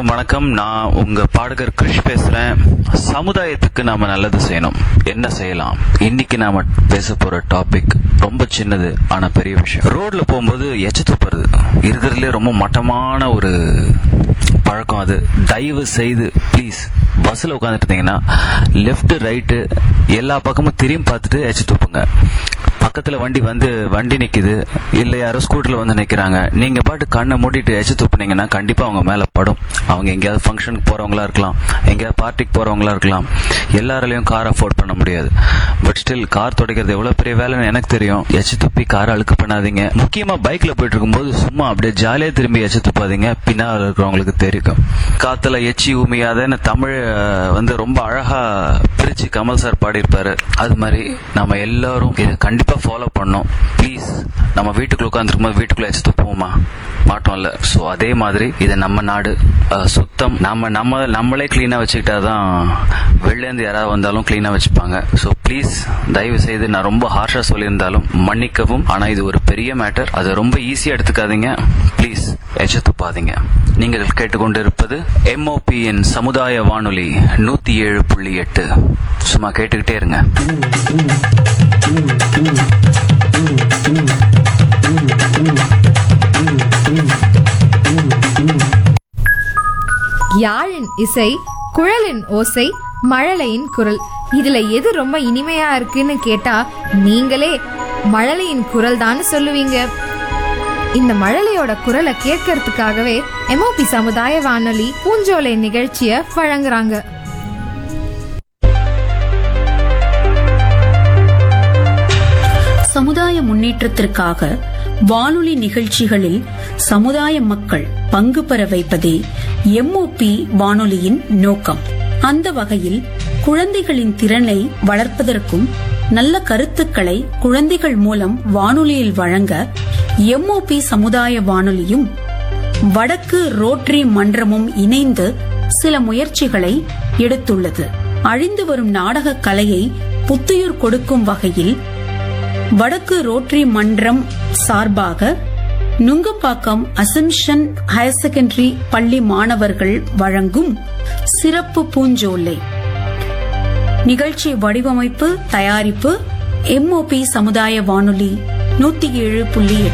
அனைவருக்கும் வணக்கம் நான் உங்க பாடகர் கிருஷ் பேசுறேன் சமுதாயத்துக்கு நாம நல்லது செய்யணும் என்ன செய்யலாம் இன்னைக்கு நாம பேச போற டாபிக் ரொம்ப சின்னது ஆனா பெரிய விஷயம் ரோட்ல போகும்போது எச்ச துப்புறது இருக்கிறதுலே ரொம்ப மட்டமான ஒரு பழக்கம் அது தயவு செய்து ப்ளீஸ் பஸ்ஸில் உட்காந்துட்டு இருந்தீங்கன்னா லெஃப்ட் ரைட்டு எல்லா பக்கமும் திரும்பி பார்த்துட்டு எச்சு துப்புங்க பக்கத்துல வண்டி வந்து வண்டி நிக்குது இல்ல யாரோ ஸ்கூட்டர்ல வந்து நிக்கிறாங்க நீங்க பாட்டு கண்ணை மூடிட்டு எச்சு துப்புனீங்கன்னா கண்டிப்பா அவங்க மேல படும் அவங்க எங்கேயாவது ஃபங்க்ஷனுக்கு போறவங்களா இருக்கலாம் எங்கேயாவது பார்ட்டிக்கு போறவங்களா இருக்கலாம் எல்லாராலையும் கார் அஃபோர்ட் பண்ண முடியாது பட் ஸ்டில் கார் துடைக்கிறது எவ்வளவு பெரிய வேலைன்னு எனக்கு தெரியும் எச்சு துப்பி கார் அழுக்கு பண்ணாதீங்க முக்கியமா பைக்ல போயிட்டு இருக்கும்போது சும்மா அப்படியே ஜாலியா திரும்பி எச்சு துப்பாதீங்க பின்னால் இருக்கிறவங்களுக்கு தெரியும் காத்துல எச்சி உமியாதன்னு தமிழ் அஹ், வந்து ரொம்ப அழகா பிரிச்சு கமல் சார் பாடியிருப்பாரு அது மாதிரி நம்ம எல்லாரும் இதை கண்டிப்பா ஃபாலோ பண்ணோம் ப்ளீஸ் நம்ம வீட்டுக்குள்ள உட்காந்துருக்கும் போது வீட்டுக்குள்ள எச்சு துப்புவோமா மாட்டோம்ல ஸோ அதே மாதிரி இது நம்ம நாடு அஹ், சுத்தம் நம்ம நம்ம நம்மளே கிளீனா வச்சுக்கிட்டாதான் வெளிலேருந்து யாராவது வந்தாலும் கிளீனா வச்சுப்பாங்க ஸோ ப்ளீஸ் தயவு செய்து நான் ரொம்ப ஹார்ஷா சொல்லியிருந்தாலும் மன்னிக்கவும் ஆனா இது ஒரு பெரிய மேட்டர் அதை ரொம்ப ஈஸியா எடுத்துக்காதீங்க ப்ளீஸ் எச்ச துப்பாதீங்க நீங்கள் கேட்டுக்கொண்டிருப்பது எம்ஓபியின் சமுதாய வானொலி நூத்தி ஏழு புள்ளி எட்டு சும்மா கேட்டுக்கிட்டே இருங்க யாழின் இசை குழலின் ஓசை மழலையின் குரல் இதுல எது ரொம்ப இனிமையா இருக்குன்னு கேட்டா நீங்களே மழலையின் குரல் தான் சொல்லுவீங்க இந்த மழலையோட குரலை கேட்கறதுக்காகவே எம்ஓபி சமுதாய வானொலி பூஞ்சோலை நிகழ்ச்சிய வழங்குறாங்க சமுதாய முன்னேற்றத்திற்காக வானொலி நிகழ்ச்சிகளில் சமுதாய மக்கள் பங்கு பெற வைப்பதே எம்ஓபி வானொலியின் நோக்கம் அந்த வகையில் குழந்தைகளின் திறனை வளர்ப்பதற்கும் நல்ல கருத்துக்களை குழந்தைகள் மூலம் வானொலியில் வழங்க எம்ஓபி சமுதாய வானொலியும் வடக்கு ரோட்டரி மன்றமும் இணைந்து சில முயற்சிகளை எடுத்துள்ளது அழிந்து வரும் நாடகக் கலையை புத்துயிர் கொடுக்கும் வகையில் வடக்கு ரோட்டரி மன்றம் சார்பாக நுங்கப்பாக்கம் அசம்ஷன் ஹையர் செகண்டரி பள்ளி மாணவர்கள் வழங்கும் சிறப்பு பூஞ்சோலை நிகழ்ச்சி வடிவமைப்பு தயாரிப்பு எம்ஓபி சமுதாய வானொலி நூத்தி ஏழு புள்ளி எட்டு